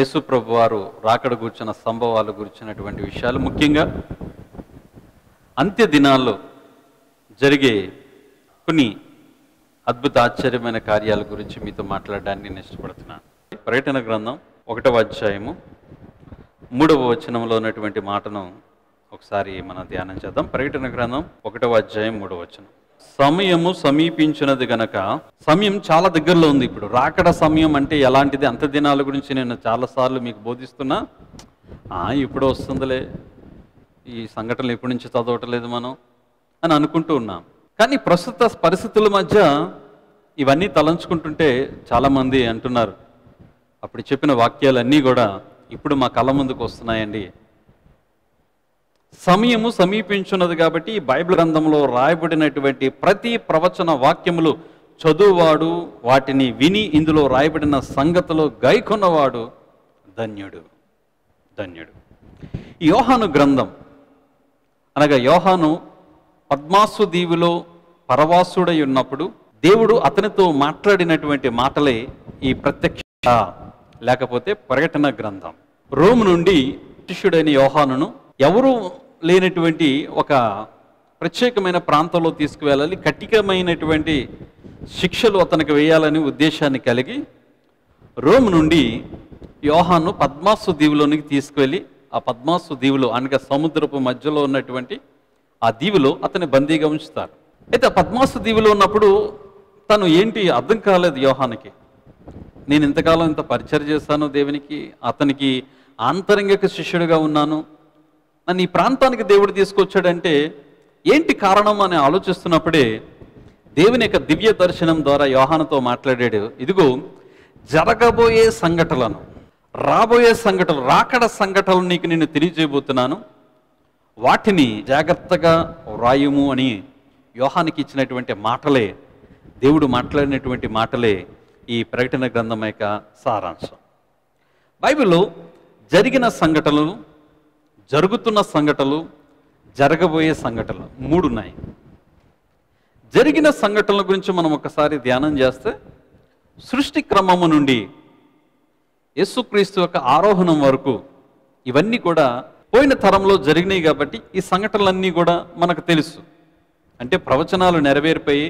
యేసు ప్రభు వారు రాకడ కూర్చున్న సంభవాలు గురించినటువంటి విషయాలు ముఖ్యంగా అంత్య దినాల్లో జరిగే కొన్ని అద్భుత ఆశ్చర్యమైన కార్యాల గురించి మీతో మాట్లాడడానికి నేను ఇష్టపడుతున్నాను పర్యటన గ్రంథం ఒకటవ అధ్యాయము మూడవ వచనంలో ఉన్నటువంటి మాటను ఒకసారి మనం ధ్యానం చేద్దాం పర్యటన గ్రంథం ఒకటవ అధ్యాయం మూడవ వచనం సమయము సమీపించినది గనక సమయం చాలా దగ్గరలో ఉంది ఇప్పుడు రాకడ సమయం అంటే ఎలాంటిది అంత దినాల గురించి నేను చాలాసార్లు మీకు బోధిస్తున్నా "ఆ, ఇప్పుడు వస్తుందిలే ఈ సంఘటనలు ఎప్పటి నుంచి చదవటలేదు మనం అని అనుకుంటూ ఉన్నాం కానీ ప్రస్తుత పరిస్థితుల మధ్య ఇవన్నీ తలంచుకుంటుంటే చాలామంది అంటున్నారు అప్పుడు చెప్పిన వాక్యాలన్నీ కూడా ఇప్పుడు మా కళ్ళ ముందుకు వస్తున్నాయండి సమయము సమీపించున్నది కాబట్టి ఈ బైబిల్ గ్రంథంలో రాయబడినటువంటి ప్రతి ప్రవచన వాక్యములు చదువువాడు వాటిని విని ఇందులో రాయబడిన సంగతులు గైకొన్నవాడు ధన్యుడు ధన్యుడు ఈ యోహాను గ్రంథం అనగా యోహాను పద్మాసు దీవిలో పరవాసుడై ఉన్నప్పుడు దేవుడు అతనితో మాట్లాడినటువంటి మాటలే ఈ ప్రత్యక్ష లేకపోతే పర్యటన గ్రంథం రోమ్ నుండి శిష్యుడైన యోహానును ఎవరు లేనటువంటి ఒక ప్రత్యేకమైన ప్రాంతంలో తీసుకువెళ్ళాలి కఠినమైనటువంటి శిక్షలు అతనికి వేయాలని ఉద్దేశాన్ని కలిగి రోమ్ నుండి యోహాను పద్మాసు దీవులోనికి తీసుకువెళ్ళి ఆ పద్మాసు దీవులో అనగా సముద్రపు మధ్యలో ఉన్నటువంటి ఆ దీవులో అతని బందీగా ఉంచుతారు అయితే ఆ పద్మాసు దీవులో ఉన్నప్పుడు తను ఏంటి అర్థం కాలేదు యోహానికి నేను ఇంతకాలం ఇంత పరిచయం చేశాను దేవునికి అతనికి ఆంతరంగిక శిష్యుడిగా ఉన్నాను నన్ను ఈ ప్రాంతానికి దేవుడు తీసుకొచ్చాడంటే ఏంటి కారణం అని ఆలోచిస్తున్నప్పుడే దేవుని యొక్క దివ్య దర్శనం ద్వారా యోహానుతో మాట్లాడాడు ఇదిగో జరగబోయే సంఘటనలను రాబోయే సంఘటనలు రాకడ సంఘటనలు నీకు నేను తెలియజేయబోతున్నాను వాటిని జాగ్రత్తగా వ్రాయుము అని యోహానికి ఇచ్చినటువంటి మాటలే దేవుడు మాట్లాడినటువంటి మాటలే ఈ ప్రకటన గ్రంథం యొక్క సారాంశం బైబిల్లో జరిగిన సంఘటనలు జరుగుతున్న సంఘటనలు జరగబోయే సంఘటనలు మూడు ఉన్నాయి జరిగిన సంఘటనల గురించి మనం ఒకసారి ధ్యానం చేస్తే సృష్టి క్రమము నుండి యేసుక్రీస్తు యొక్క ఆరోహణం వరకు ఇవన్నీ కూడా పోయిన తరంలో జరిగినాయి కాబట్టి ఈ సంఘటనలన్నీ కూడా మనకు తెలుసు అంటే ప్రవచనాలు నెరవేరిపోయి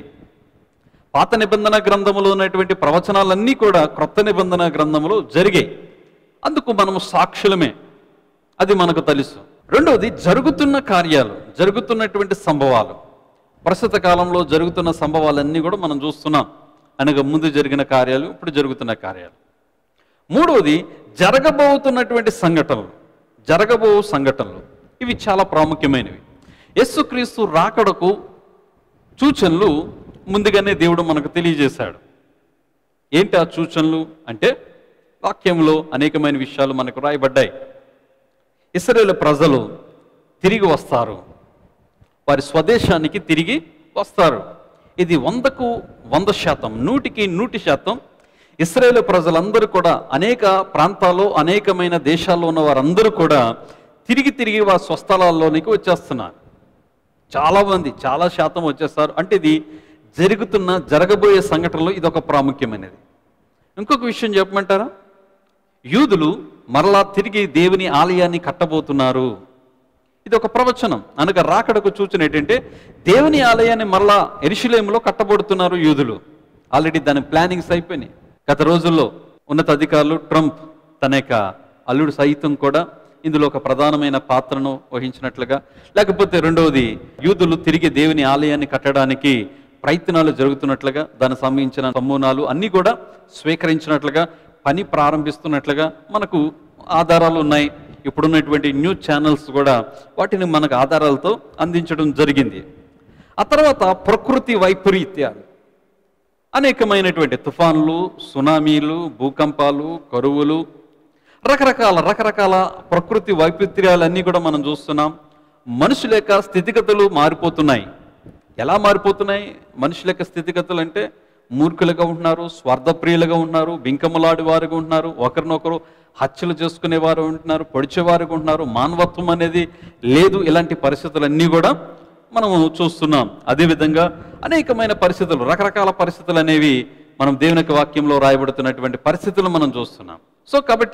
పాత నిబంధన గ్రంథములో ఉన్నటువంటి ప్రవచనాలన్నీ కూడా క్రొత్త నిబంధన గ్రంథములో జరిగాయి అందుకు మనము సాక్షులమే అది మనకు తెలుసు రెండవది జరుగుతున్న కార్యాలు జరుగుతున్నటువంటి సంభవాలు ప్రస్తుత కాలంలో జరుగుతున్న సంభవాలన్నీ కూడా మనం చూస్తున్నాం అనగా ముందు జరిగిన కార్యాలు ఇప్పుడు జరుగుతున్న కార్యాలు మూడవది జరగబోతున్నటువంటి సంఘటనలు జరగబో సంఘటనలు ఇవి చాలా ప్రాముఖ్యమైనవి యేసుక్రీస్తు రాకడకు సూచనలు ముందుగానే దేవుడు మనకు తెలియజేశాడు ఏంటి ఆ సూచనలు అంటే వాక్యంలో అనేకమైన విషయాలు మనకు రాయబడ్డాయి ఇస్రాయేల్ ప్రజలు తిరిగి వస్తారు వారి స్వదేశానికి తిరిగి వస్తారు ఇది వందకు వంద శాతం నూటికి నూటి శాతం ఇస్రాయేల్ ప్రజలందరూ కూడా అనేక ప్రాంతాల్లో అనేకమైన దేశాల్లో ఉన్న వారందరూ కూడా తిరిగి తిరిగి వారి స్వస్థలాల్లోనికి వచ్చేస్తున్నారు చాలా మంది చాలా శాతం వచ్చేస్తారు అంటే ఇది జరుగుతున్న జరగబోయే సంఘటనలో ఇది ఒక ప్రాముఖ్యమైనది ఇంకొక విషయం చెప్పమంటారా యూదులు మరలా తిరిగి దేవుని ఆలయాన్ని కట్టబోతున్నారు ఇది ఒక ప్రవచనం అనగా రాకడకు సూచన ఏంటంటే దేవుని ఆలయాన్ని మరలా ఎరిశిలేములో కట్టబడుతున్నారు యూదులు ఆల్రెడీ దాని ప్లానింగ్స్ అయిపోయినాయి గత రోజుల్లో ఉన్నత అధికారులు ట్రంప్ తన యొక్క అల్లుడు సైతం కూడా ఇందులో ఒక ప్రధానమైన పాత్రను వహించినట్లుగా లేకపోతే రెండవది యూదులు తిరిగి దేవుని ఆలయాన్ని కట్టడానికి ప్రయత్నాలు జరుగుతున్నట్లుగా దానికి సంబంధించిన నమూనాలు అన్నీ కూడా స్వీకరించినట్లుగా పని ప్రారంభిస్తున్నట్లుగా మనకు ఆధారాలు ఉన్నాయి ఇప్పుడున్నటువంటి న్యూస్ ఛానల్స్ కూడా వాటిని మనకు ఆధారాలతో అందించడం జరిగింది ఆ తర్వాత ప్రకృతి వైపరీత్యాలు అనేకమైనటువంటి తుఫాన్లు సునామీలు భూకంపాలు కరువులు రకరకాల రకరకాల ప్రకృతి వైపరీత్యాలన్నీ కూడా మనం చూస్తున్నాం మనుషుల యొక్క స్థితిగతులు మారిపోతున్నాయి ఎలా మారిపోతున్నాయి మనుషుల యొక్క స్థితిగతులు అంటే మూర్ఖులుగా ఉంటున్నారు స్వార్థప్రియులుగా ఉంటున్నారు బింకములాడి వారుగా ఉంటున్నారు ఒకరినొకరు హత్యలు చేసుకునేవారు ఉంటున్నారు పొడిచేవారుగా ఉంటున్నారు మానవత్వం అనేది లేదు ఇలాంటి పరిస్థితులన్నీ కూడా మనము చూస్తున్నాం అదేవిధంగా అనేకమైన పరిస్థితులు రకరకాల పరిస్థితులు అనేవి మనం దేవుని యొక్క వాక్యంలో రాయబడుతున్నటువంటి పరిస్థితులు మనం చూస్తున్నాం సో కాబట్టి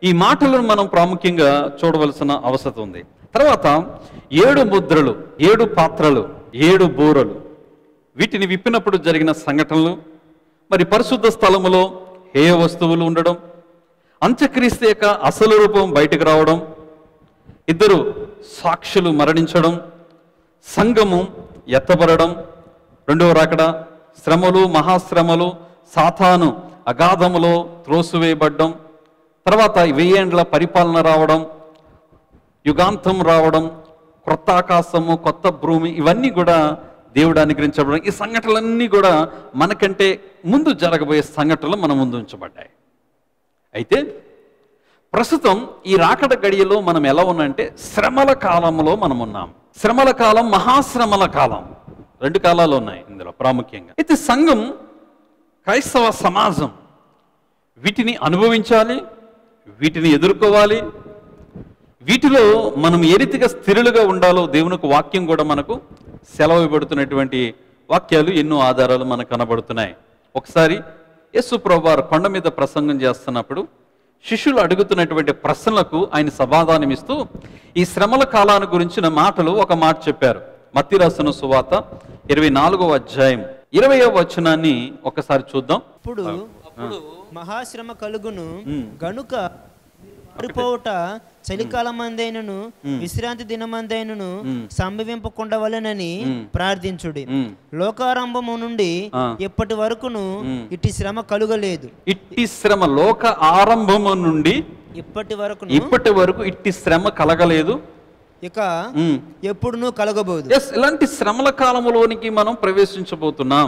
ఈ మాటలను మనం ప్రాముఖ్యంగా చూడవలసిన అవసరం ఉంది తర్వాత ఏడు ముద్రలు ఏడు పాత్రలు ఏడు బూరలు వీటిని విప్పినప్పుడు జరిగిన సంఘటనలు మరి పరిశుద్ధ స్థలములో హేయ వస్తువులు ఉండడం అంత్యక్రీస్తు యొక్క అసలు రూపం బయటకు రావడం ఇద్దరు సాక్షులు మరణించడం సంఘము ఎత్తబడడం రెండవ రాకడ శ్రమలు మహాశ్రమలు సాతాను అగాధములో త్రోసివేయబడ్డం తర్వాత వెయ్యేండ్ల పరిపాలన రావడం యుగాంతం రావడం కొత్త ఆకాశము కొత్త భూమి ఇవన్నీ కూడా దేవుడు అనుగ్రహించబడడం ఈ సంఘటనలన్నీ కూడా మనకంటే ముందు జరగబోయే సంఘటనలు మన ముందు ఉంచబడ్డాయి అయితే ప్రస్తుతం ఈ రాకడ గడియలో మనం ఎలా ఉన్నామంటే శ్రమల కాలంలో మనం ఉన్నాం శ్రమల కాలం మహాశ్రమల కాలం రెండు కాలాలు ఉన్నాయి ఇందులో ప్రాముఖ్యంగా అయితే సంఘం క్రైస్తవ సమాజం వీటిని అనుభవించాలి వీటిని ఎదుర్కోవాలి వీటిలో మనం ఏ రీతిగా స్థిరులుగా ఉండాలో దేవునికి వాక్యం కూడా మనకు సెలవు ఇవ్వబడుతున్నటువంటి వాక్యాలు ఎన్నో ఆధారాలు మనకు కనబడుతున్నాయి ఒకసారి యేసు ప్రభువారు కొండ మీద ప్రసంగం చేస్తున్నప్పుడు శిష్యులు అడుగుతున్నటువంటి ప్రశ్నలకు ఆయన సమాధానం ఇస్తూ ఈ శ్రమల కాలాన్ని గురించిన మాటలు ఒక మాట చెప్పారు మత్తి రాసిన సువాత ఇరవై నాలుగవ అధ్యాయం ఇరవయవ వచనాన్ని ఒకసారి చూద్దాం అప్పుడు అప్పుడు మహాశ్రమ కలుగును ఉమ్. గనుక పడిపోవుట చలికాలం మందైనను విశ్రాంతి దినమందైనను ఉమ్. సంభవింపకుండవలెనని ఉమ్. ప్రార్థించుడి ఉమ్. లోకారంభము నుండి ఆ. ఇప్పటి వరకును ఉమ్. ఇట్టి శ్రమ కలుగలేదు ఇట్టి శ్రమ లోక ఆరంభము నుండి ఇప్పటి వరకును ఇప్పటి వరకు ఇట్టి శ్రమ కలగలేదు ఇక ఉమ్. ఎప్పుడును కలగబోదు ఎస్ ఇలాంటి శ్రమల కాలంలోనికి మనం ప్రవేశించబోతున్నాం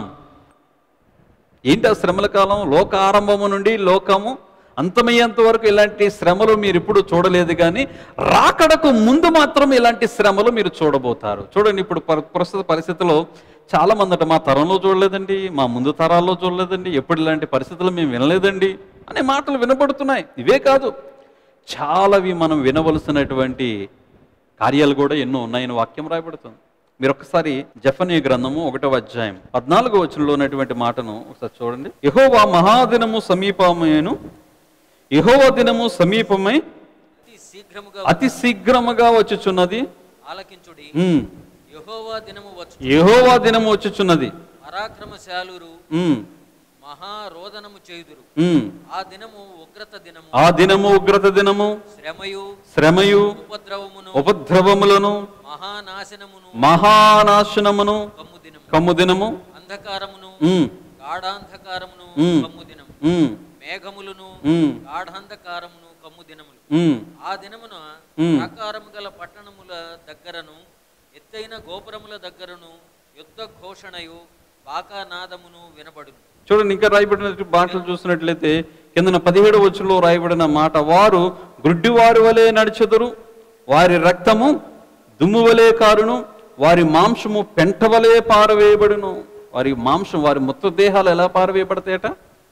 ఏంటి ఆ శ్రమల కాలం లోక ఆరంభము నుండి లోకము అంతమయ్యేంత వరకు ఇలాంటి శ్రమలు మీరు ఇప్పుడు చూడలేదు కానీ రాకడకు ముందు మాత్రం ఇలాంటి శ్రమలు మీరు చూడబోతారు చూడండి ఇప్పుడు పర- ప్రస్తుత పరిస్థితిలో చాలా మంది అంట మా తరంలో చూడలేదండి మా ముందు తరాల్లో చూడలేదండి ఎప్పుడు ఇలాంటి పరిస్థితులు మేము వినలేదండి అనే మాటలు వినపడుతున్నాయి ఇవే కాదు చాలావి మనం వినవలసినటువంటి కార్యాలు కూడా ఎన్నో ఉన్నాయని వాక్యం రాయబడుతుంది మీరు ఒకసారి జఫనీ గ్రంథము ఒకటవ అధ్యాయం పద్నాలుగో వచనంలో ఉన్నటువంటి మాటను ఒకసారి చూడండి యహోవా మహాదినము సమీపమేను యహోవా దినము సమీపమై అతి శీఘ్రముగా అతి శీఘ్రముగా వచ్చుచున్నది ఆలకించుడి ఉమ్. యెహోవా దినము వచ్చు యెహోవా దినము వచ్చుచున్నది పరాక్రమశాలురు ఉమ్. మహారోదనము చేయుదురు ఉమ్. ఆ దినము ఉగ్రత దినము ఆ దినము ఉగ్రత దినము శ్రమయు శ్రమయు ఉపద్రవమును ఉపద్రవములను మహానాశనమును మహానాశనమును కమ్ము దినము కమ్ము దినము అంధకారమును ఉమ్. గాఢాంధకారమును ఉమ్. కమ్ము దినము ఉమ్. మేఘములను ఉమ్. గాఢాంధకారమును కమ్ము దినములు ఉమ్. ఆ దినమున ఉమ్. ప్రాకారము గల పట్టణముల దగ్గరను ఎత్తైన గోపురముల దగ్గరను యుద్ధ ఘోషణయు బాకానాదమును వినబడును చూడండి ఇంకా రాయబడిన మాటలు చూసినట్లయితే కిందన పదిహేడు వచ్చులో రాయబడిన మాట వారు గ్రుడ్డివారి వలె నడిచెదరు వారి రక్తము దుమ్ము వలె కారును వారి మాంసము పెంట వలె పారవేయబడును వారి మాంసం వారి మొత్తం దేహాలు ఎలా పారవేయబడతాయట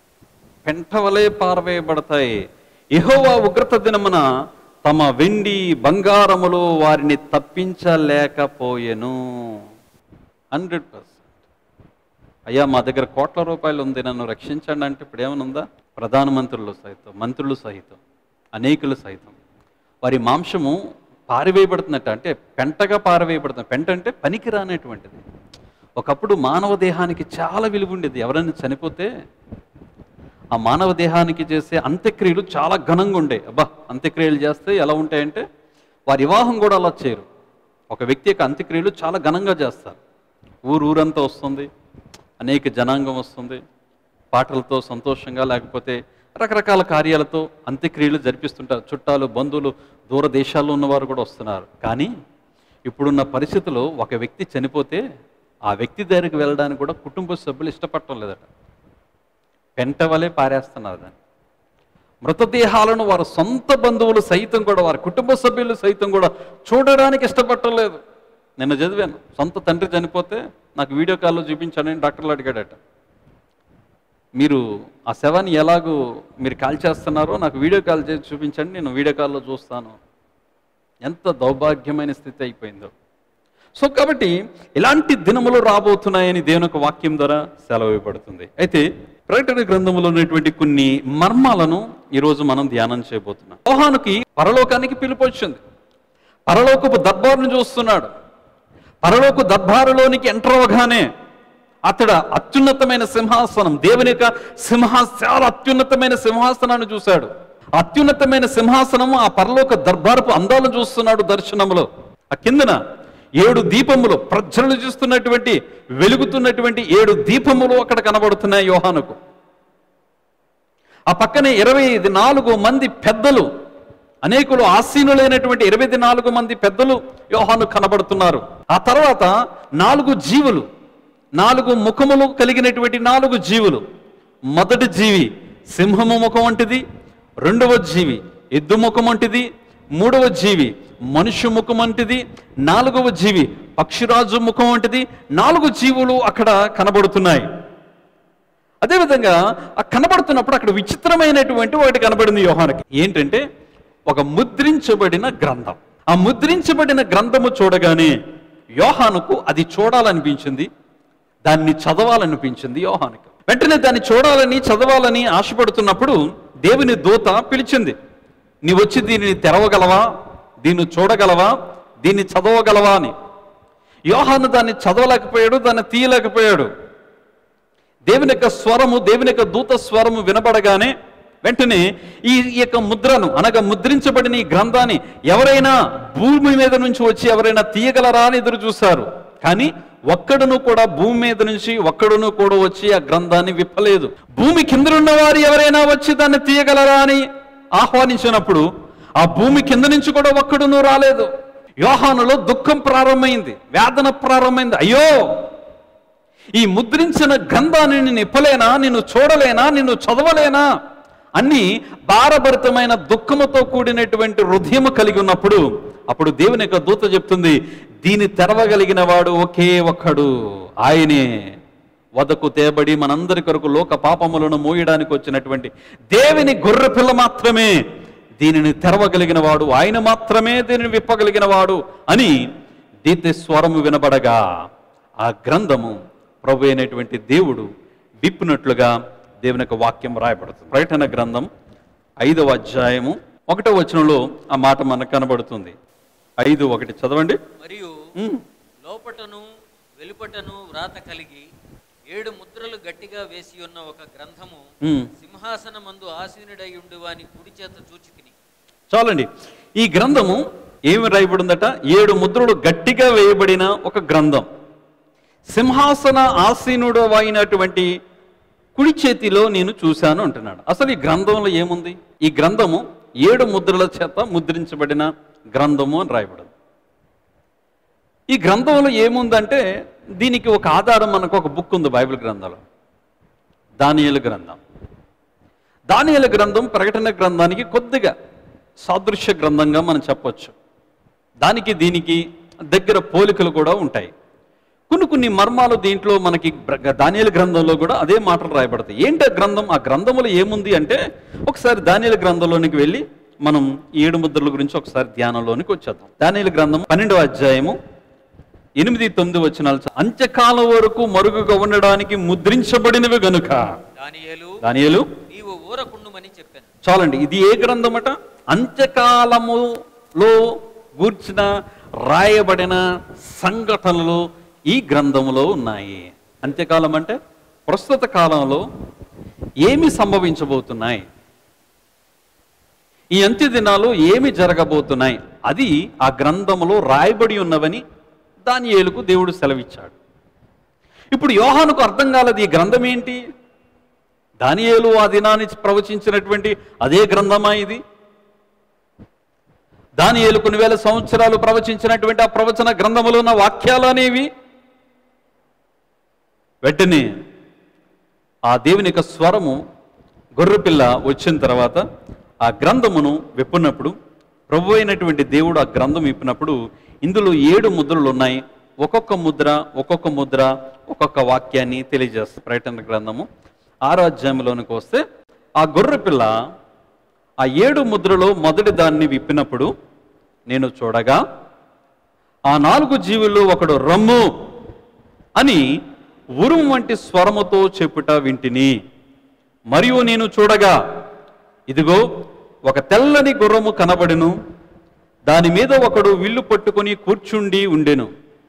పెంట వలె పారవేయబడతాయి యెహోవా ఉగ్రత దినమున తమ వెండి బంగారములు వారిని తప్పించలేకపోయెను హండ్రెడ్ పర్సెంట్ అయ్యా మా దగ్గర కోట్ల రూపాయలు ఉంది నన్ను రక్షించండి అంటే ఇప్పుడు ఏమైనా ఉందా ప్రధానమంత్రులు సైతం మంత్రులు సహితం అనేకులు సైతం వారి మాంసము పారివేయబడుతున్నట్ట అంటే పెంటగా పారవేయబడుతుంది పెంట అంటే పనికి రానటువంటిది ఒకప్పుడు మానవ దేహానికి చాలా విలువ ఉండేది ఎవరైనా చనిపోతే ఆ మానవ దేహానికి చేసే అంత్యక్రియలు చాలా ఘనంగా ఉండే అబ్బా అంత్యక్రియలు చేస్తే ఎలా ఉంటాయంటే వారి వివాహం కూడా అలా చేయరు ఒక వ్యక్తి యొక్క అంత్యక్రియలు చాలా ఘనంగా చేస్తారు ఊరు ఊరంతా వస్తుంది అనేక జనాంగం వస్తుంది పాటలతో సంతోషంగా లేకపోతే రకరకాల కార్యాలతో అంత్యక్రియలు జరిపిస్తుంటారు చుట్టాలు బంధువులు దూర దేశాల్లో ఉన్నవారు కూడా వస్తున్నారు కానీ ఇప్పుడున్న పరిస్థితిలో ఒక వ్యక్తి చనిపోతే ఆ వ్యక్తి దగ్గరికి వెళ్ళడానికి కూడా కుటుంబ సభ్యులు ఇష్టపడటం లేదట పెంట వలె పారేస్తున్నారు దాన్ని మృతదేహాలను వారి సొంత బంధువులు సైతం కూడా వారి కుటుంబ సభ్యులు సైతం కూడా చూడడానికి ఇష్టపడటం లేదు నిన్న చదివాను సొంత తండ్రి చనిపోతే నాకు వీడియో కాల్లో చూపించానని డాక్టర్లు అడిగాడట మీరు ఆ శవాన్ని ఎలాగూ మీరు కాల్ చేస్తున్నారో నాకు వీడియో కాల్ చేసి చూపించండి నేను వీడియో కాల్లో చూస్తాను ఎంత దౌర్భాగ్యమైన స్థితి అయిపోయిందో సో కాబట్టి ఇలాంటి దినములు రాబోతున్నాయని దేవుని యొక్క వాక్యం ద్వారా సెలవు ఇవ్వబడుతుంది అయితే ప్రకటన గ్రంథంలో ఉన్నటువంటి కొన్ని మర్మాలను ఈరోజు మనం ధ్యానం చేయబోతున్నాం యోహానుకి పరలోకానికి పిలుపు వచ్చింది పరలోకపు దర్బారును చూస్తున్నాడు పరలోక దర్బారులోనికి ఎంటర్ అవగానే అతడు అత్యున్నతమైన సింహాసనం దేవుని యొక్క సింహా చాలా అత్యున్నతమైన సింహాసనాన్ని చూశాడు ఆ అత్యున్నతమైన సింహాసనం ఆ పరలోక దర్బారపు అందాలను చూస్తున్నాడు దర్శనములో ఆ కిందన ఏడు దీపములు ప్రజ్వలు చూస్తున్నటువంటి వెలుగుతున్నటువంటి ఏడు దీపములు అక్కడ కనబడుతున్నాయి యోహానుకు ఆ పక్కనే ఇరవై ఐదు నాలుగు మంది పెద్దలు అనేకులు ఆసీనులైనటువంటి ఇరవై నాలుగు మంది పెద్దలు యోహాను కనబడుతున్నారు ఆ తర్వాత నాలుగు జీవులు నాలుగు ముఖములు కలిగినటువంటి నాలుగు జీవులు మొదటి జీవి సింహము ముఖం వంటిది రెండవ జీవి ఎద్దు ముఖం వంటిది మూడవ జీవి మనుష్య ముఖం వంటిది నాలుగవ జీవి పక్షిరాజు ముఖం వంటిది నాలుగు జీవులు అక్కడ కనబడుతున్నాయి అదేవిధంగా ఆ కనబడుతున్నప్పుడు అక్కడ విచిత్రమైనటువంటి ఒకటి కనబడింది యోహానికి ఏంటంటే ఒక ముద్రించబడిన గ్రంథం ఆ ముద్రించబడిన గ్రంథము చూడగానే యోహానుకు అది చూడాలనిపించింది దాన్ని చదవాలనిపించింది యోహానుకు వెంటనే దాన్ని చూడాలని చదవాలని ఆశపడుతున్నప్పుడు దేవుని దూత పిలిచింది నీ వచ్చి దీనిని తెరవగలవా దీన్ని చూడగలవా దీన్ని చదవగలవా అని యోహాను దాన్ని చదవలేకపోయాడు దాన్ని తీయలేకపోయాడు దేవుని యొక్క స్వరము దేవుని యొక్క దూత స్వరము వినబడగానే వెంటనే ఈ ఈ యొక్క ముద్రను అనగా ముద్రించబడిన ఈ గ్రంథాన్ని ఎవరైనా భూమి మీద నుంచి వచ్చి ఎవరైనా తీయగలరా అని ఎదురు చూశారు కానీ ఒక్కడును కూడా భూమి మీద నుంచి ఒక్కడును కూడా వచ్చి ఆ గ్రంథాన్ని విప్పలేదు భూమి కిందనున్న వారు ఎవరైనా వచ్చి దాన్ని తీయగలరా అని ఆహ్వానించినప్పుడు ఆ భూమి కింద నుంచి కూడా ఒక్కడును రాలేదు యోహానులో దుఃఖం ప్రారంభమైంది వేదన ప్రారంభమైంది అయ్యో ఈ ముద్రించిన గ్రంథాన్ని నేను ఇప్పలేనా నిన్ను చూడలేనా నిన్ను చదవలేనా అన్ని భారభరితమైన దుఃఖముతో కూడినటువంటి హృదయము కలిగి ఉన్నప్పుడు అప్పుడు దేవుని యొక్క దూత చెప్తుంది దీని తెరవగలిగిన వాడు ఒకే ఒక్కడు ఆయనే వదకు తేబడి మనందరి కొరకు లోక పాపములను మోయడానికి వచ్చినటువంటి దేవుని గొర్రె పిల్ల మాత్రమే దీనిని తెరవగలిగిన వాడు ఆయన మాత్రమే దీనిని విప్పగలిగిన వాడు అని దీత స్వరము వినబడగా ఆ గ్రంథము ప్రభు అయినటువంటి దేవుడు విప్పినట్లుగా దేవుని యొక్క వాక్యం రాయబడుతుంది ప్రకటన గ్రంథం ఐదవ అధ్యాయము ఒకటో వచనంలో ఆ మాట మనకు కనబడుతుంది ఐదు ఒకటి చదవండి మరియు ఉమ్, లోపటను వెలుపటను వ్రాత కలిగి ఏడు ముద్రలు గట్టిగా వేసి ఉన్న ఒక గ్రంథము ఉమ్. సింహాసనమందు ఆసీనుడై ఉండు వాని కుడి చేత చూచి తిని చాలండి ఈ గ్రంథము ఏమి రాయబడిందట ఏడు ముద్రలు గట్టిగా వేయబడిన ఒక గ్రంథం సింహాసన ఆసీనుడు అయినటువంటి కుడి చేతిలో నేను చూశాను అంటున్నాడు అసలు ఈ గ్రంథంలో ఏముంది ఈ గ్రంథము ఏడు ముద్రల చేత ముద్రించబడిన గ్రంథము అని రాయబడింది ఈ గ్రంథంలో ఏముందంటే దీనికి ఒక ఆధారం మనకు ఒక బుక్ ఉంది బైబిల్ గ్రంథంలో దానియేలు గ్రంథం దానియేలు గ్రంథం ప్రకటన గ్రంథానికి కొద్దిగా సాదృశ్య గ్రంథంగా మనం చెప్పొచ్చు దానికి దీనికి దగ్గర పోలికలు కూడా ఉంటాయి కొన్ని కొన్ని మర్మాలు దీంట్లో మనకి బ్ర- దానియేలు గ్రంథంలో కూడా అదే మాటలు రాయబడతాయి ఏంటి ఆ గ్రంథం ఆ గ్రంథంలో ఏముంది అంటే ఒకసారి దానియేలు గ్రంథంలోనికి వెళ్ళి మనం ఈ ఏడు ముద్రల గురించి ఒకసారి ధ్యానంలోనికి వచ్చేద్దాం దానియేలు గ్రంథం పన్నెండవ అధ్యాయము ఎనిమిది తొమ్మిది వచ్చినాలు అంత్యకాలం వరకు మరుగుగా ఉండడానికి ముద్రించబడినవి గనుక దానియేలు దానియేలు నీవు ఊరకుండుమని చెప్పాను చాలండి ఇది ఏ గ్రంథమట అంత్యకాలములో గూర్చిన రాయబడిన సంఘటనలు ఈ గ్రంథములో ఉన్నాయి అంత్యకాలం అంటే ప్రస్తుత కాలంలో ఏమి సంభవించబోతున్నాయి ఈ అంత్య దినాలు ఏమి జరగబోతున్నాయి అది ఆ గ్రంథములో రాయబడి ఉన్నవని దాని ఏలుకు దేవుడు సెలవిచ్చాడు ఇప్పుడు యోహానుకు అర్థం కాలేదు ఈ గ్రంథం ఏంటి దానియేలు ఆ దినాన్ని ప్రవచించినటువంటి అదే గ్రంథమా ఇది దానియేలు కొన్ని వేల సంవత్సరాలు ప్రవచించినటువంటి ఆ ప్రవచన గ్రంథములో ఉన్న వాక్యాలు అనేవి వెంటనే ఆ దేవుని యొక్క స్వరము గొర్రెపిల్ల వచ్చిన తర్వాత ఆ గ్రంథమును విప్పినప్పుడు ప్రభు అయినటువంటి దేవుడు ఆ గ్రంథం విప్పినప్పుడు ఇందులో ఏడు ముద్రలు ఉన్నాయి ఒక్కొక్క ముద్ర ఒక్కొక్క ముద్ర ఒక్కొక్క వాక్యాన్ని తెలియజేస్తుంది ప్రకటన గ్రంథము ఆరో అధ్యాయంలోనికి వస్తే ఆ గొర్రెపిల్ల ఆ ఏడు ముద్రలో మొదటి దాన్ని విప్పినప్పుడు నేను చూడగా ఆ నాలుగు జీవుల్లో ఒకడు రమ్ము అని ఉరుము వంటి స్వరముతో చెప్పుట వింటిని మరియు నేను చూడగా ఇదిగో ఒక తెల్లని గుర్రము కనబడెను దాని మీద ఒకడు విల్లు పట్టుకొని కూర్చుండి ఉండెను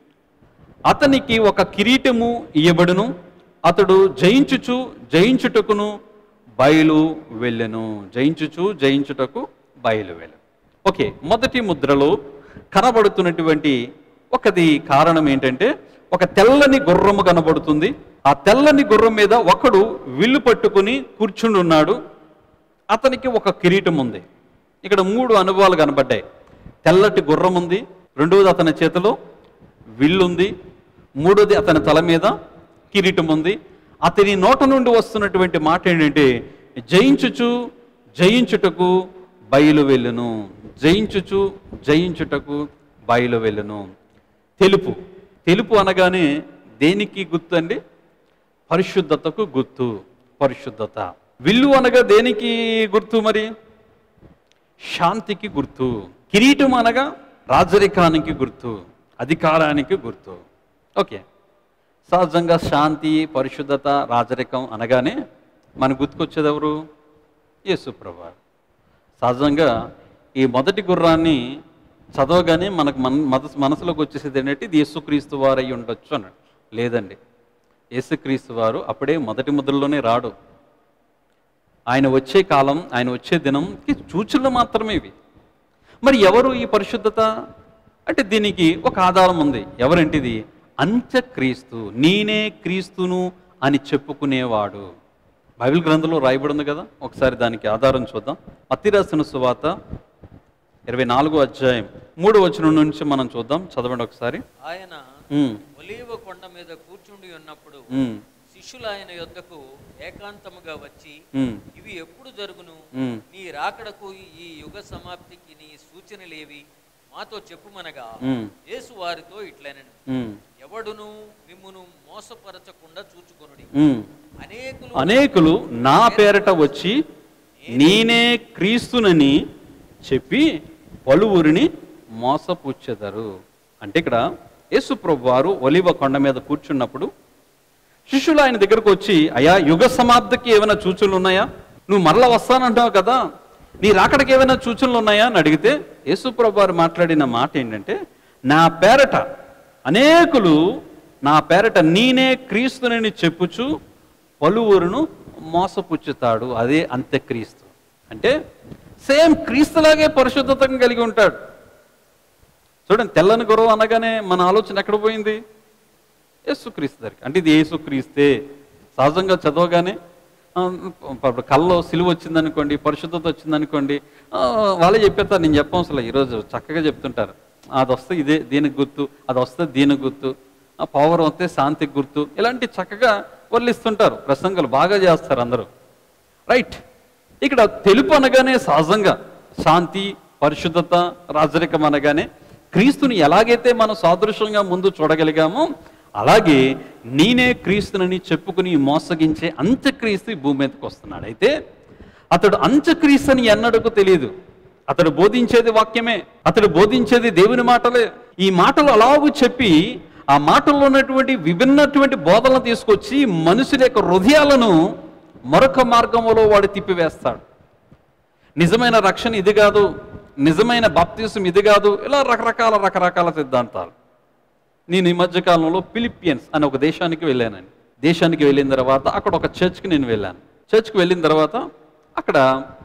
అతనికి ఒక కిరీటము ఇయ్యబడును అతడు జయించుచు జయించుటకును బయలు వెళ్ళెను జయించుచు జయించుటకు బయలు వెళ్ళెను ఓకే మొదటి ముద్రలో కనబడుతున్నటువంటి ఒకది కారణం ఏంటంటే ఒక తెల్లని గుర్రము కనబడుతుంది ఆ తెల్లని గుర్రం మీద ఒకడు విల్లు పట్టుకుని కూర్చుని ఉన్నాడు అతనికి ఒక కిరీటం ఉంది ఇక్కడ మూడు అనుభవాలు కనబడ్డాయి తెల్లటి గుర్రం ఉంది రెండవది అతని చేతిలో విల్లుంది మూడోది అతని తల మీద కిరీటం ఉంది అతని నోట నుండి వస్తున్నటువంటి మాట ఏంటంటే జయించుచు జయించుటకు బయలు వెళ్ళును జయించుచు జయించుటకు బయలు వెళ్ళును తెలుపు తెలుపు అనగానే దేనికి గుర్తు అండి పరిశుద్ధతకు గుర్తు పరిశుద్ధత విల్లు అనగా దేనికి గుర్తు మరి శాంతికి గుర్తు కిరీటం అనగా రాజరికానికి గుర్తు అధికారానికి గుర్తు ఓకే సహజంగా శాంతి పరిశుద్ధత రాజరికం అనగానే మన గుర్తుకొచ్చేది ఎవరు యేసుప్రభ సహజంగా ఈ మొదటి గుర్రాన్ని చదవగానే మనకు మన మనసు మనసులోకి వచ్చేసేది ఏంటంటే ఇది యేసుక్రీస్తు వారు అయి ఉండొచ్చు అన్నాడు లేదండి యేసుక్రీస్తు వారు అప్పుడే మొదటి ముద్రలోనే రాడు ఆయన వచ్చే కాలం ఆయన వచ్చే దినంకి సూచనలు మాత్రమే ఇవి మరి ఎవరు ఈ పరిశుద్ధత అంటే దీనికి ఒక ఆధారం ఉంది ఎవరంటిది అంత్యక్రీస్తు నేనే క్రీస్తును అని చెప్పుకునేవాడు బైబిల్ గ్రంథంలో రాయబడి ఉంది కదా ఒకసారి దానికి ఆధారం చూద్దాం అతిరాసిన సువాత ఇరవై నాలుగో అధ్యాయం మూడు వచనం నుంచి మనం చూద్దాం చదవండి ఒకసారి ఆయన ఉమ్, ఒలీవ కొండ మీద కూర్చుండి ఉన్నప్పుడు ఉమ్, శిష్యులు ఆయన యొద్దకు ఏకాంతముగా వచ్చి ఉమ్, ఇవి ఎప్పుడు జరుగును ఉమ్. నీ రాకడకు ఈ యుగ సమాప్తికి నీ సూచనలేవి మాతో చెప్పుమనగా ఉమ్, యేసు వారితో ఇట్లనను ఉమ్, ఎవడును మిమ్మును మోసపరచకుండా చూచుకొనుడి ఉమ్. అనేకులు అనేకులు నా పేరట వచ్చి నేనే క్రీస్తునని చెప్పి పలువురిని మోసపుచ్చెదరు అంటే ఇక్కడ యేసుప్రభు వారు ఒలివ కొండ మీద కూర్చున్నప్పుడు శిష్యులు ఆయన దగ్గరకు వచ్చి అయా యుగ సమాప్తికి ఏమైనా సూచనలు ఉన్నాయా నువ్వు మరలా వస్తానంటావు కదా నీ రాకడికి ఏమైనా సూచనలు ఉన్నాయా అని అడిగితే యేసుప్రభు వారు మాట్లాడిన మాట ఏంటంటే నా పేరట అనేకులు నా పేరట నేనే క్రీస్తునని చెప్పుచు పలువురును మోసపుచ్చుతాడు అదే అంత్యక్రీస్తు అంటే సేమ్ క్రీస్తులాగే పరిశుద్ధతను కలిగి ఉంటాడు చూడండి తెల్లని గుర్రం అనగానే మన ఆలోచన ఎక్కడ పోయింది యేసుక్రీస్తు దగ్గరికి అంటే ఇది యేసుక్రీస్తే సహజంగా చదవగానే ఆ, ఇప్పుడు కల్లో సిలువ వచ్చిందనుకోండి పరిశుద్ధత వచ్చిందనుకోండి ఆ, వాళ్ళే చెప్పేస్తారు నేను చెప్పవసరం లేదు. ఈరోజు చక్కగా చెప్తుంటారు అది వస్తే ఇదే దీనికి గుర్తు అది వస్తే దీనికి గుర్తు ఆ పవర్ వస్తే శాంతికి గుర్తు ఇలాంటి చక్కగా వర్లిస్తుంటారు ప్రసంగాలు బాగా చేస్తారు అందరూ రైట్ ఇక్కడ తెలుపు అనగానే సహజంగా శాంతి పరిశుద్ధత రాజరికం అనగానే క్రీస్తుని ఎలాగైతే మనం సాదృశ్యంగా ముందు చూడగలిగామో అలాగే నేనే క్రీస్తునని చెప్పుకుని మోసగించే అంత్యక్రీస్తు ఈ భూమి మీదకి వస్తున్నాడు అయితే అతడు అంత్యక్రీస్తు అని ఎన్నడకు తెలియదు అతడు బోధించేది వాక్యమే అతడు బోధించేది దేవుని మాటలే ఈ మాటలు అలాగూ చెప్పి ఆ మాటల్లో ఉన్నటువంటి విభిన్నటువంటి బోధనలు తీసుకొచ్చి మనుషుల యొక్క హృదయాలను మరొక మార్గంలో వాడు తిప్పివేస్తాడు నిజమైన రక్షణ ఇది కాదు నిజమైన బాప్తీసం ఇది కాదు ఇలా రకరకాల రకరకాల సిద్ధాంతాలు నేను ఈ మధ్య కాలంలో ఫిలిపియన్స్ అనే ఒక దేశానికి వెళ్ళానండి దేశానికి వెళ్ళిన తర్వాత అక్కడ ఒక చర్చ్కి నేను వెళ్ళాను చర్చ్కి వెళ్ళిన తర్వాత అక్కడ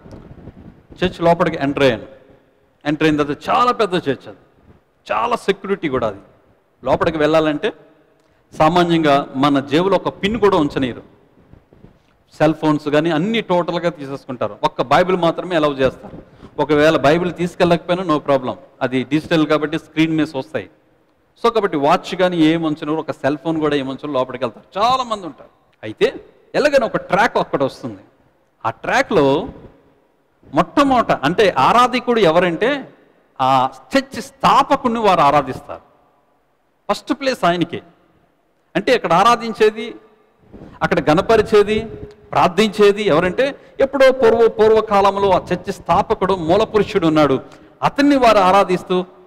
చర్చ్ లోపలికి ఎంటర్ అయ్యాను ఎంటర్ అయిన తర్వాత చాలా పెద్ద చర్చ్ అది చాలా సెక్యూరిటీ కూడా అది లోపలికి వెళ్ళాలంటే సామాన్యంగా మన జేబులో ఒక పిన్ కూడా ఉంచనీరు సెల్ ఫోన్స్ కానీ అన్ని టోటల్గా తీసేసుకుంటారు ఒక్క బైబిల్ మాత్రమే అలౌ చేస్తారు ఒకవేళ బైబిల్ తీసుకెళ్ళకపోయినా నో ప్రాబ్లం అది డిజిటల్ కాబట్టి స్క్రీన్ మీద వస్తాయి సో కాబట్టి వాచ్ కానీ ఏం ఉంచను ఒక సెల్ ఫోన్ కూడా ఏం ఉంచను లోపలికి వెళ్తారు చాలా మంది ఉంటారు అయితే ఎలాగైనా ఒక ట్రాక్ అక్కడ వస్తుంది ఆ ట్రాక్లో మొట్టమొదట అంటే ఆరాధికుడు ఎవరంటే ఆ చర్చ్ స్థాపకుడిని వారు ఆరాధిస్తారు ఫస్ట్ ప్లేస్ ఆయనకే అంటే అక్కడ ఆరాధించేది అక్కడ గణపరిచేది ప్రార్థించేది ఎవరంటే ఎప్పుడో పూర్వ పూర్వకాలంలో ఆ చర్చి స్థాపకుడు మూల పురుషుడు ఉన్నాడు అతన్ని వారు ఆరాధిస్తూ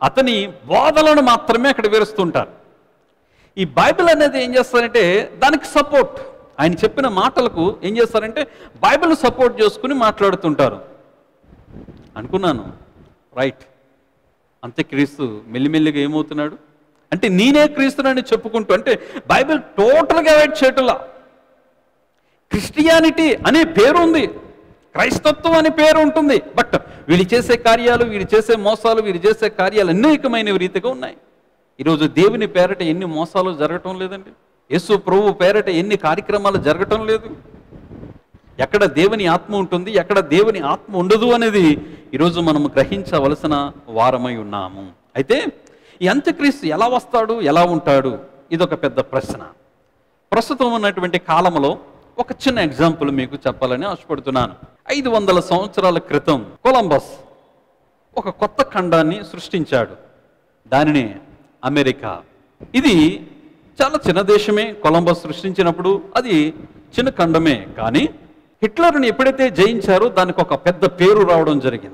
అతని బోధలను మాత్రమే అక్కడ వివరిస్తుంటారు ఈ బైబిల్ అనేది ఏం చేస్తారంటే దానికి సపోర్ట్ ఆయన చెప్పిన మాటలకు ఏం చేస్తారంటే బైబిల్ సపోర్ట్ చేసుకుని మాట్లాడుతుంటారు అనుకున్నాను రైట్ అంతే క్రీస్తు మెల్లిమెల్లిగా ఏమవుతున్నాడు అంటే నేనే క్రీస్తునని చెప్పుకుంటూ అంటే బైబిల్ టోటల్గా అవాయిడ్ చేయటంలా క్రిస్టియానిటీ అనే పేరు ఉంది క్రైస్తత్వం అనే పేరు ఉంటుంది బట్ వీళ్ళు చేసే కార్యాలు వీళ్ళు చేసే మోసాలు వీళ్ళు చేసే కార్యాలు అనేకమైన రీతిగా ఉన్నాయి ఈరోజు దేవుని పేరట ఎన్ని మోసాలు జరగటం లేదండి యేసు ప్రభు పేరట ఎన్ని కార్యక్రమాలు జరగటం లేదు ఎక్కడ దేవుని ఆత్మ ఉంటుంది ఎక్కడ దేవుని ఆత్మ ఉండదు అనేది ఈరోజు మనం గ్రహించవలసిన వారమై ఉన్నాము అయితే ఈ అంత్యక్రీస్తు ఎలా వస్తాడు ఎలా ఉంటాడు ఇది ఒక పెద్ద ప్రశ్న ప్రస్తుతం ఉన్నటువంటి కాలంలో ఒక చిన్న ఎగ్జాంపుల్ మీకు చెప్పాలని ఆశపడుతున్నాను ఐదు వందల సంవత్సరాల క్రితం కొలంబస్ ఒక కొత్త ఖండాన్ని సృష్టించాడు దానిని అమెరికా ఇది చాలా చిన్న దేశమే కొలంబస్ సృష్టించినప్పుడు అది చిన్న ఖండమే కానీ హిట్లర్ని ఎప్పుడైతే జయించారో దానికి ఒక పెద్ద పేరు రావడం జరిగింది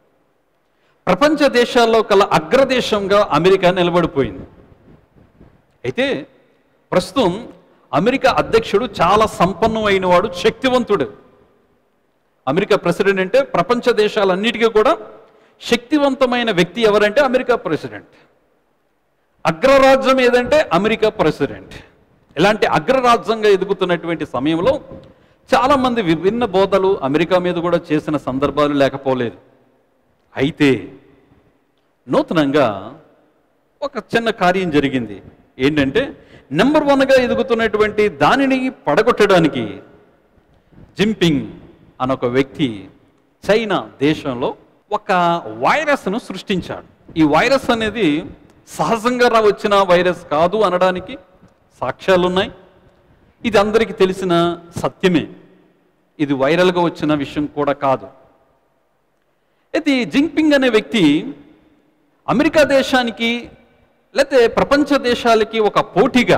ప్రపంచ దేశాల్లో కల అగ్రదేశంగా అమెరికా నిలబడిపోయింది అయితే ప్రస్తుతం అమెరికా అధ్యక్షుడు చాలా సంపన్నం అయినవాడు శక్తివంతుడు అమెరికా ప్రెసిడెంట్ అంటే ప్రపంచ దేశాలన్నిటికీ కూడా శక్తివంతమైన వ్యక్తి ఎవరంటే అమెరికా ప్రెసిడెంట్ అగ్రరాజ్యం ఏదంటే అమెరికా ప్రెసిడెంట్ ఇలాంటి అగ్రరాజ్యంగా ఎదుగుతున్నటువంటి సమయంలో చాలామంది విభిన్న బోధలు అమెరికా మీద కూడా చేసిన సందర్భాలు లేకపోలేదు అయితే నూతనంగా ఒక చిన్న కార్యం జరిగింది ఏంటంటే నెంబర్ వన్గా ఎదుగుతున్నటువంటి దానిని పడగొట్టడానికి జింపింగ్ అన్న ఒక వ్యక్తి చైనా దేశంలో ఒక వైరస్ను సృష్టించాడు ఈ వైరస్ అనేది సహజంగా రా వచ్చిన వైరస్ కాదు అనడానికి సాక్ష్యాలు ఉన్నాయి ఇది అందరికీ తెలిసిన సత్యమే ఇది వైరల్గా వచ్చిన విషయం కూడా కాదు అయితే ఈ జింపింగ్ అనే వ్యక్తి అమెరికా దేశానికి లేకపోతే ప్రపంచ దేశాలకి ఒక పోటీగా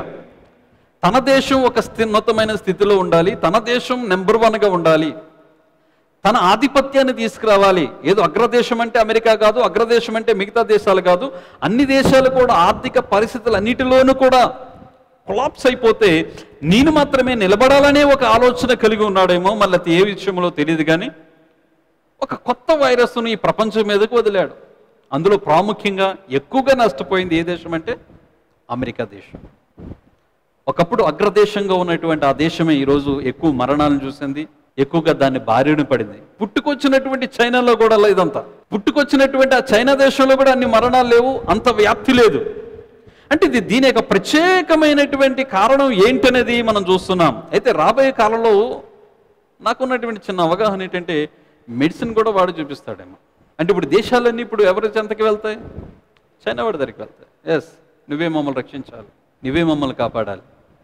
తన దేశం ఒక స్థిన్నతమైన స్థితిలో ఉండాలి తన దేశం నెంబర్ వన్గా ఉండాలి తన ఆధిపత్యాన్ని తీసుకురావాలి ఏదో అగ్రదేశం అంటే అమెరికా కాదు అగ్రదేశం అంటే మిగతా దేశాలు కాదు అన్ని దేశాలు కూడా ఆర్థిక పరిస్థితులు అన్నిటిలోనూ కూడా కొలాప్స్ అయిపోతే నేను మాత్రమే నిలబడాలనే ఒక ఆలోచన కలిగి ఉన్నాడేమో మళ్ళీ అది ఏ విషయంలో తెలియదు కానీ ఒక కొత్త వైరస్ను ఈ ప్రపంచం మీదకు వదిలాడు అందులో ప్రాముఖ్యంగా ఎక్కువగా నష్టపోయింది ఏ దేశం అంటే అమెరికా దేశం ఒకప్పుడు అగ్రదేశంగా ఉన్నటువంటి ఆ దేశమే ఈరోజు ఎక్కువ మరణాలను చూసింది ఎక్కువగా దాన్ని బారిన పడింది పుట్టుకొచ్చినటువంటి చైనాలో కూడా లేదంతా పుట్టుకొచ్చినటువంటి ఆ చైనా దేశంలో కూడా అన్ని మరణాలు లేవు అంత వ్యాప్తి లేదు అంటే ఇది దీని యొక్క ప్రత్యేకమైనటువంటి కారణం ఏంటనేది మనం చూస్తున్నాం అయితే రాబోయే కాలంలో నాకున్నటువంటి చిన్న అవగాహన ఏంటంటే మెడిసిన్ కూడా వాడు చూపిస్తాడేమో అంటే ఇప్పుడు దేశాలన్నీ ఇప్పుడు ఎవరి చెంతకి వెళ్తాయి చైనా వాడి దగ్గరికి వెళ్తాయి ఎస్ నువ్వే మమ్మల్ని రక్షించాలి నువ్వే మమ్మల్ని కాపాడాలి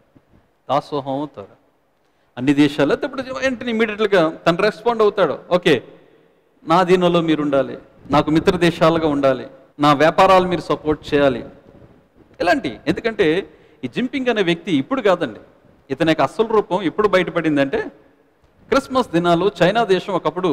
దాసోహం అవుతారు అన్ని దేశాలు అయితే ఇప్పుడు వెంటనే ఇమీడియట్గా తను రెస్పాండ్ అవుతాడు ఓకే నా దీనిలో మీరు ఉండాలి నాకు మిత్ర దేశాలుగా ఉండాలి నా వ్యాపారాలు మీరు సపోర్ట్ చేయాలి ఇలాంటి ఎందుకంటే ఈ జింపింగ్ అనే వ్యక్తి ఇప్పుడు కాదండి ఇతని యొక్క అసలు రూపం ఎప్పుడు బయటపడిందంటే క్రిస్మస్ దినాలు చైనా దేశం ఒకప్పుడు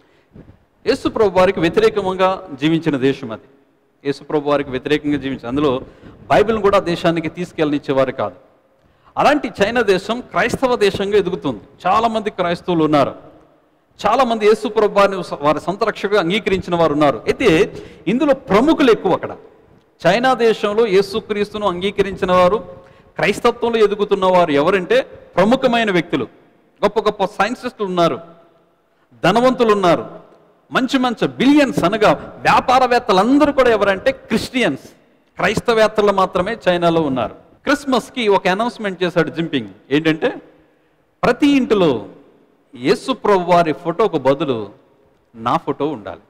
యేసు ప్రభు వారికి వ్యతిరేకంగా జీవించిన దేశం అది యేసు ప్రభు వారికి వ్యతిరేకంగా జీవించింది అందులో బైబిల్ని కూడా దేశానికి తీసుకెళ్ళనిచ్చేవారు కాదు అలాంటి చైనా దేశం క్రైస్తవ దేశంగా ఎదుగుతుంది చాలా మంది క్రైస్తవులు ఉన్నారు చాలా మంది యేసు ప్రభు వారిని వారి సొంత రక్షకుగా అంగీకరించిన వారు ఉన్నారు అయితే ఇందులో ప్రముఖులు ఎక్కువ అక్కడ చైనా దేశంలో యేసుక్రీస్తును అంగీకరించిన వారు క్రైస్తత్వంలో ఎదుగుతున్న వారు ఎవరంటే ప్రముఖమైన వ్యక్తులు గొప్ప గొప్ప సైన్సిస్టులు ఉన్నారు ధనవంతులు ఉన్నారు మంచి మంచి బిలియన్స్ అనగా వ్యాపారవేత్తలందరూ కూడా ఎవరంటే క్రిస్టియన్స్ క్రైస్తవేత్తలు మాత్రమే చైనాలో ఉన్నారు క్రిస్మస్కి ఒక అనౌన్స్మెంట్ చేశాడు జింపింగ్ ఏంటంటే ప్రతి ఇంటిలో యేసు ప్రభు వారి ఫోటోకు బదులు నా ఫోటో ఉండాలి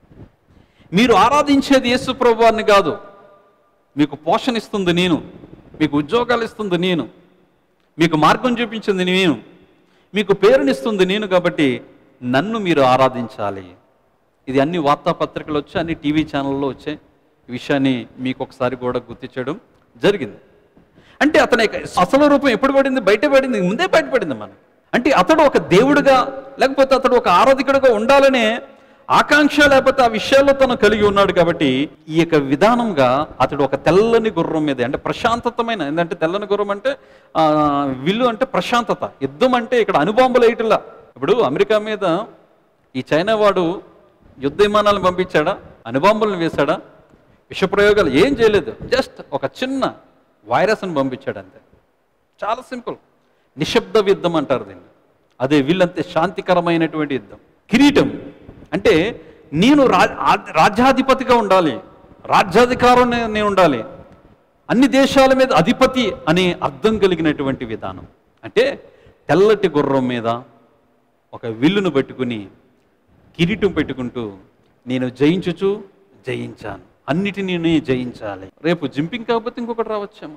మీరు ఆరాధించేది యేసు ప్రభు వారిని కాదు మీకు పోషణ ఇస్తుంది నేను మీకు ఉద్యోగాలు ఇస్తుంది నేను మీకు మార్గం చూపించింది నేను మీకు పేరునిస్తుంది నేను కాబట్టి నన్ను మీరు ఆరాధించాలి ఇది అన్ని వార్తాపత్రికలు వచ్చి అన్ని టీవీ ఛానల్లో వచ్చే ఈ విషయాన్ని మీకు ఒకసారి కూడా గుర్తించడం జరిగింది అంటే అతని యొక్క అసలు రూపం ఎప్పుడు పడింది బయట పడింది ముందే బయటపడింది మనం అంటే అతడు ఒక దేవుడుగా లేకపోతే అతడు ఒక ఆరాధికుడుగా ఉండాలనే ఆకాంక్ష లేకపోతే ఆ విషయాల్లో తను కలిగి ఉన్నాడు కాబట్టి ఈ యొక్క విధానంగా అతడు ఒక తెల్లని గుర్రం మీద అంటే ప్రశాంతతమైన ఏంటంటే తెల్లని గుర్రం అంటే ఆ, విల్లు అంటే ప్రశాంతత యుద్ధం అంటే ఇక్కడ అనుబాంబులు వేయటంలా ఇప్పుడు అమెరికా మీద ఈ చైనా వాడు యుద్ధ విమానాలను పంపించాడా అనుబాంబులను వేశాడా విషప్రయోగాలు ఏం చేయలేదు జస్ట్ ఒక చిన్న వైరస్ని పంపించాడు అంతే చాలా సింపుల్ నిశ్శబ్ద యుద్ధం అంటారు దీన్ని అదే వీళ్ళంతే శాంతికరమైనటువంటి యుద్ధం కిరీటం అంటే నేను రా ఆ- రాజ్యాధిపతిగా ఉండాలి రాజ్యాధికారం నే- నేను ఉండాలి అన్ని దేశాల మీద అధిపతి అనే అర్థం కలిగినటువంటి విధానం అంటే తెల్లటి గుర్రం మీద ఒక విల్లును పెట్టుకుని కిరీటం పెట్టుకుంటూ నేను జయించుచు జయించాను అన్నిటినీ నేను జయించాలి రేపు జింపింగ్ కాకపోతే ఇంకొకటి రావచ్చేమో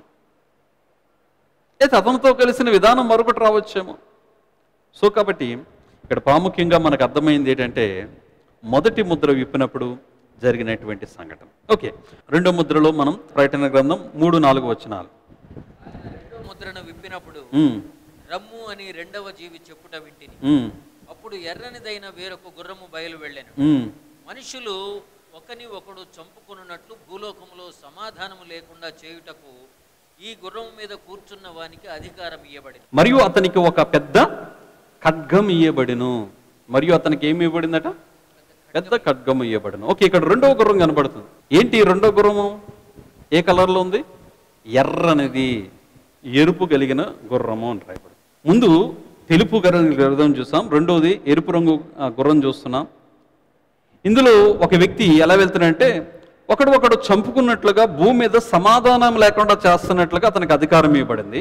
లేదా అతనితో కలిసిన విధానం మరొకటి రావచ్చేమో సో కాబట్టి ఇక్కడ ప్రాముఖ్యంగా మనకు అర్థమైంది ఏంటంటే మొదటి ముద్ర విప్పినప్పుడు జరిగినటువంటి సంఘటన ఓకే రెండో ముద్రలో మనం ప్రకటన గ్రంథం మూడు నాలుగు వచనాలు రెండో ముద్రను విప్పినప్పుడు ఉమ్, రమ్ము అని రెండవ జీవి చెప్పుట వింటిని ఉమ్, అప్పుడు ఎర్రనిదైన వేరొక గుర్రము బయలు వెళ్ళాను ఉమ్. మనుషులు ఒకని ఒకడు చంపుకొనున్నట్లు భూలోకములో సమాధానము లేకుండా చేయుటకు ఈ గుర్రం మీద కూర్చున్న వానికి అధికారం ఇవ్వబడింది మరియు అతనికి ఒక పెద్ద ఖడ్గం ఇయ్యబడిను మరియు అతనికి ఏమి ఇవ్వబడిందట పెద్ద ఖడ్గం ఇయ్యబడిను ఓకే ఇక్కడ రెండవ గుర్రం కనబడుతుంది ఏంటి ఈ రెండో గుర్రము ఏ కలర్లో ఉంది ఎర్రనిది ఎరుపు కలిగిన గుర్రము అని రాయబడి ముందు తెలుపు గర్రం గుర్రం చూసాం రెండోది ఎరుపు రంగు ఆ, గుర్రం చూస్తున్నాం ఇందులో ఒక వ్యక్తి ఎలా వెళ్తున్నాడంటే ఒకడు ఒకడు చంపుకున్నట్లుగా భూమి మీద సమాధానం లేకుండా చేస్తున్నట్లుగా అతనికి అధికారం ఇవ్వబడింది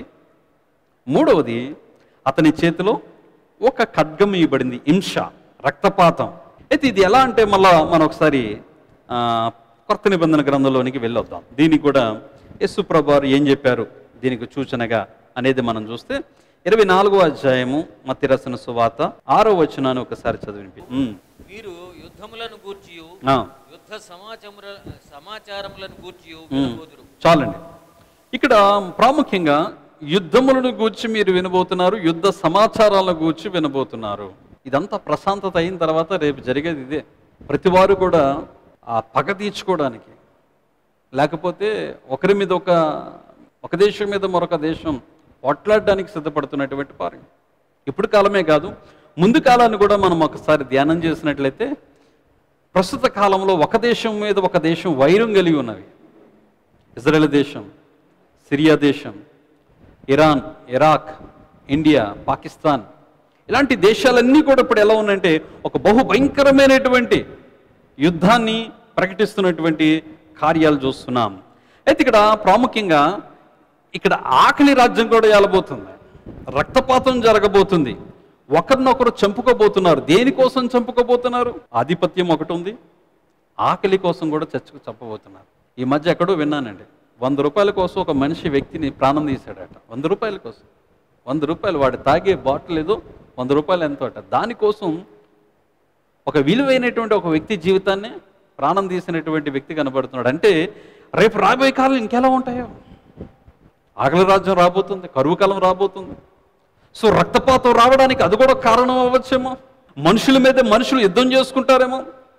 మూడవది అతని చేతిలో ఒక ఖడ్గం ఇవ్వబడింది హింస రక్తపాతం అయితే ఇది ఎలా అంటే మళ్ళా మనం ఒకసారి ఆ, కొత్త నిబంధన గ్రంథంలోనికి వెళ్ళొద్దాం దీనికి కూడా యేసు ప్రభువారు ఏం చెప్పారు దీనికి సూచనగా అనేది మనం చూస్తే ఇరవై నాలుగో అధ్యాయము మత్తి రసన సువాత ఆరో వచనాన్ని ఒకసారి చదివినిపి ఉమ్. మీరు యుద్ధములను గూర్చియు ఆ, యుద్ధ సమాచార సమాచారములను గూర్చియు ఉమ్. వినబోదురు చాలండి ఇక్కడ ప్రాముఖ్యంగా యుద్ధములను గూర్చి మీరు వినబోతున్నారు యుద్ధ సమాచారాలను గూర్చి వినబోతున్నారు ఇదంతా ప్రశాంతత అయిన తర్వాత రేపు జరిగేది ఇదే ప్రతివారు కూడా ఆ పగ తీర్చుకోవడానికి లేకపోతే ఒకరి మీద ఒక ఒక దేశం మీద మరొక దేశం పోట్లాడడానికి సిద్ధపడుతున్నటువంటి పారు ఇప్పుడు కాలమే కాదు ముందు కాలాన్ని కూడా మనం ఒకసారి ధ్యానం చేసినట్లయితే ప్రస్తుత కాలంలో ఒక దేశం మీద ఒక దేశం వైరం కలిగి ఉన్నవి ఇజ్రాయెల్ దేశం సిరియా దేశం ఇరాన్ ఇరాక్ ఇండియా పాకిస్తాన్ ఇలాంటి దేశాలన్నీ కూడా ఇప్పుడు ఎలా ఉన్నాయంటే ఒక బహు భయంకరమైనటువంటి యుద్ధాన్ని ప్రకటిస్తున్నటువంటి కార్యాలు చూస్తున్నాం అయితే ఇక్కడ ప్రాముఖ్యంగా ఇక్కడ ఆకలి రాజ్యం కూడా ఏలబోతుంది రక్తపాతం జరగబోతుంది ఒకరినొకరు చంపుకోబోతున్నారు దేనికోసం చంపుకోబోతున్నారు ఆధిపత్యం ఒకటి ఉంది ఆకలి కోసం కూడా చచ్చుకు చంపబోతున్నారు ఈ మధ్య ఎక్కడో విన్నానండి వంద రూపాయల కోసం ఒక మనిషి వ్యక్తిని ప్రాణం తీశాడట వంద రూపాయల కోసం వంద రూపాయలు వాడు తాగే బాటిల్ ఏదో వంద రూపాయలు ఎంతో అట దానికోసం ఒక విలువైనటువంటి ఒక వ్యక్తి జీవితాన్ని ప్రాణం తీసినటువంటి వ్యక్తి కనబడుతున్నాడు అంటే రేపు రాబోయే కాలం ఇంకెలా ఉంటాయో ఆకలి రాజ్యం రాబోతుంది కరువు కాలం రాబోతుంది సో రక్తపాతం రావడానికి అది కూడా కారణం అవ్వచ్చేమో మనుషుల మీద మనుషులు యుద్ధం చేసుకుంటారేమో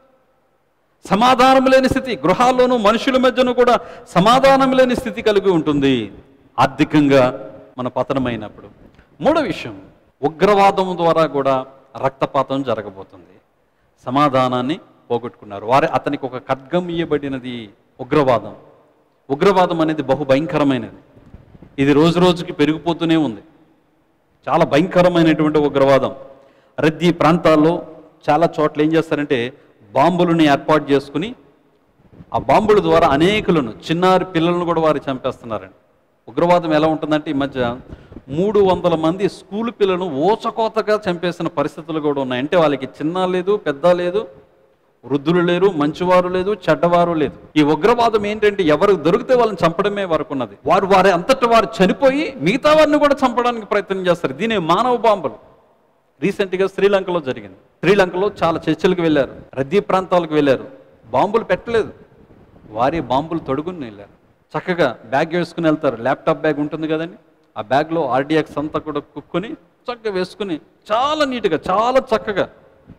సమాధానం లేని స్థితి గృహాల్లోనూ మనుషుల మధ్యను కూడా సమాధానం లేని స్థితి కలిగి ఉంటుంది ఆర్థికంగా మన పతనమైనప్పుడు మూడో విషయం ఉగ్రవాదం ద్వారా కూడా రక్తపాతం జరగబోతుంది సమాధానాన్ని పోగొట్టుకున్నారు వారి అతనికి ఒక ఖడ్గం ఇయ్యబడినది ఉగ్రవాదం ఉగ్రవాదం అనేది బహు భయంకరమైనది ఇది రోజు రోజుకి పెరిగిపోతూనే ఉంది చాలా భయంకరమైనటువంటి ఉగ్రవాదం రద్దీ ప్రాంతాల్లో చాలా చోట్ల ఏం చేస్తారంటే బాంబులను ఏర్పాటు చేసుకుని ఆ బాంబుల ద్వారా అనేకులను చిన్నారి పిల్లలను కూడా వారు చంపేస్తున్నారండి ఉగ్రవాదం ఎలా ఉంటుందంటే ఈ మధ్య మూడు వందల మంది స్కూల్ పిల్లలను ఓచకోతగా చంపేసిన పరిస్థితులు కూడా ఉన్నాయి అంటే వాళ్ళకి చిన్న లేదు పెద్ద లేదు వృద్ధులు లేరు మంచివారు లేదు చెడ్డవారు లేదు ఈ ఉగ్రవాదం ఏంటంటే ఎవరు దొరికితే వాళ్ళని చంపడమే వరకు ఉన్నది వారు వారి అంతటి వారు చనిపోయి మిగతా వారిని కూడా చంపడానికి ప్రయత్నం చేస్తారు దీని మానవ బాంబులు రీసెంట్గా శ్రీలంకలో జరిగింది శ్రీలంకలో చాలా చర్చలకు వెళ్ళారు రద్దీ ప్రాంతాలకు వెళ్ళారు బాంబులు పెట్టలేదు వారి బాంబులు తొడుగుని వెళ్ళారు చక్కగా బ్యాగ్ వేసుకుని వెళ్తారు ల్యాప్టాప్ బ్యాగ్ ఉంటుంది కదండి ఆ బ్యాగ్లో ఆర్డిఎక్స్ అంతా కూడా కుక్కుని చక్కగా వేసుకుని చాలా నీట్గా చాలా చక్కగా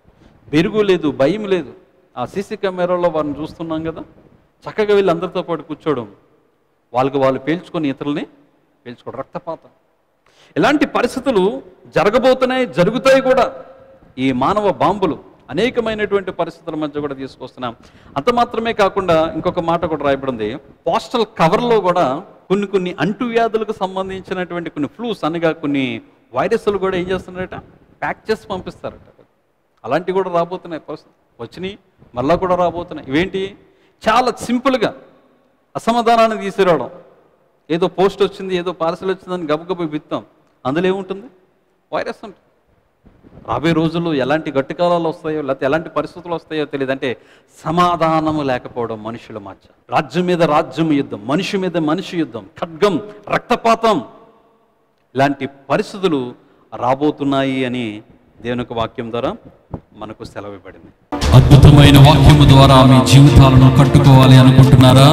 బెరుగు లేదు భయం లేదు ఆ సీసీ కెమెరాలో వారిని చూస్తున్నాం కదా చక్కగా వీళ్ళు అందరితో పాటు కూర్చోవడం వాళ్ళకి వాళ్ళు పేల్చుకొని ఇతరుల్ని పేల్చుకోవడం రక్తపాతం ఇలాంటి పరిస్థితులు జరగబోతున్నాయి జరుగుతాయి కూడా ఈ మానవ బాంబులు అనేకమైనటువంటి పరిస్థితుల మధ్య కూడా తీసుకొస్తున్నాం అంత మాత్రమే కాకుండా ఇంకొక మాట కూడా రాయబడింది పోస్టల్ కవర్లో కూడా కొన్ని కొన్ని అంటువ్యాధులకు సంబంధించినటువంటి కొన్ని ఫ్లూస్ అనగా కొన్ని వైరస్లు కూడా ఏం చేస్తున్నారట ప్యాక్ చేసి పంపిస్తారట అలాంటివి కూడా రాబోతున్నాయి పరిస్థితి వచ్చినాయి మళ్ళా కూడా రాబోతున్నాయి ఇవేంటి చాలా సింపుల్గా అసమాధానాన్ని తీసుకురావడం ఏదో పోస్ట్ వచ్చింది ఏదో పార్సల్ వచ్చిందని గబగబ విత్తాం అందులో ఏముంటుంది వైరస్ ఉంటుంది రాబోయే రోజుల్లో ఎలాంటి గట్టి కాలాలు వస్తాయో లేకపోతే ఎలాంటి పరిస్థితులు వస్తాయో తెలియదు అంటే సమాధానము లేకపోవడం మనుషుల మధ్య రాజ్యం మీద రాజ్యం యుద్ధం మనిషి మీద మనిషి యుద్ధం ఖడ్గం రక్తపాతం ఇలాంటి పరిస్థితులు రాబోతున్నాయి అని దేవుని యొక్క వాక్యం ద్వారా మనకు సెలవు ఇవ్వబడింది అద్భుతమైన వాక్యము ద్వారా మీ జీవితాలను కట్టుకోవాలి అనుకుంటున్నారా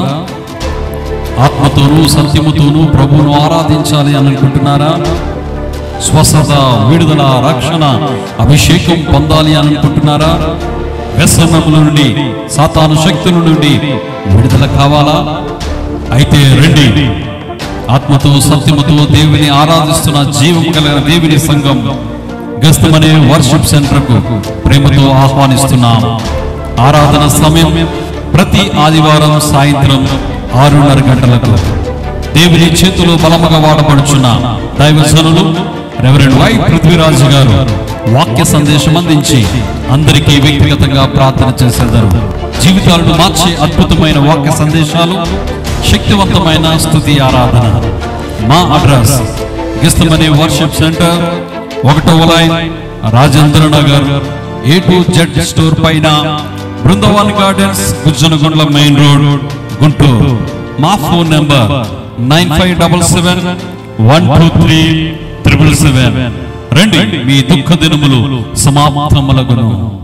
ఆత్మతోనూ సత్యముతోనూ ప్రభువును ఆరాధించాలి అని అనుకుంటున్నారా స్వస్థత విడుదల రక్షణ అభిషేకం పొందాలి అని అనుకుంటున్నారా వ్యసనముల నుండి సాతాను శక్తుల నుండి విడుదల కావాలా అయితే రండి ఆత్మతో సత్యముతో దేవుని ఆరాధిస్తున్న జీవం కలిగిన దేవుని సంఘం గస్తమనే వర్షిప్ సెంటర్కు ప్రేమతో ఆహ్వానిస్తున్నాం ఆరాధన సమయం ప్రతి ఆదివారం సాయంత్రం ఆరున్నర గంటలకు దేవుని చేతిలో బలముగా వాడబడుచున్న దైవజనులు రెవరెండ్ వై పృథ్వీరాజు గారు వాక్య సందేశం అందించి అందరికీ వ్యక్తిగతంగా ప్రార్థన చేసేదారు జీవితాలను మార్చే అద్భుతమైన వాక్య సందేశాలు శక్తివంతమైన స్థుతి ఆరాధన మా అడ్రస్ గిస్తమనే వర్షిప్ సెంటర్ ఒకటవ line Rajendra Nagar A to Z store పైన Brindavan gardens Gujjanagundla main road Guntur మా phone number nine five double seven one two three triple seven రండి మీ దుఃఖ దినములు సమాప్తములగును